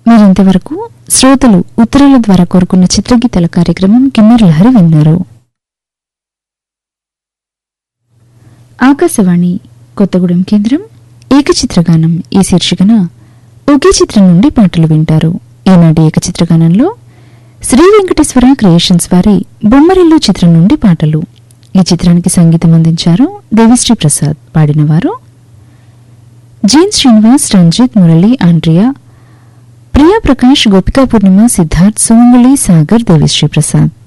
మీరింతవరకు శ్రోతలు ఉత్తరాల ద్వారా కోరుకున్న చిత్రగీతల కార్యక్రమం కిన్నెర లహరి విన్నారు ఆకాశవాణి కొత్తగూడెం కేంద్రం ఏకచిత్రగానం ఈ శీర్షికన ఒకే చిత్రం నుండి పాటలు వింటారు ఈనాటి ఏకచిత్రగానంలో శ్రీ వెంకటేశ్వర క్రియేషన్స్ వారి బొమ్మరిల్లు చిత్రం నుండి పాటలు ఈ చిత్రానికి సంగీతం అందించారు దేవిశ్రీ ప్రసాద్ పాడినవారు జీన్ శ్రీనివాస్ రంజిత్ మురళి ఆండ్రియా ప్రియా ప్రకాష్ గోపికా పూర్ణిమ సిద్ధార్థ్ సుమంగళి సాగర్ దేవిశ్రీ ప్రసాద్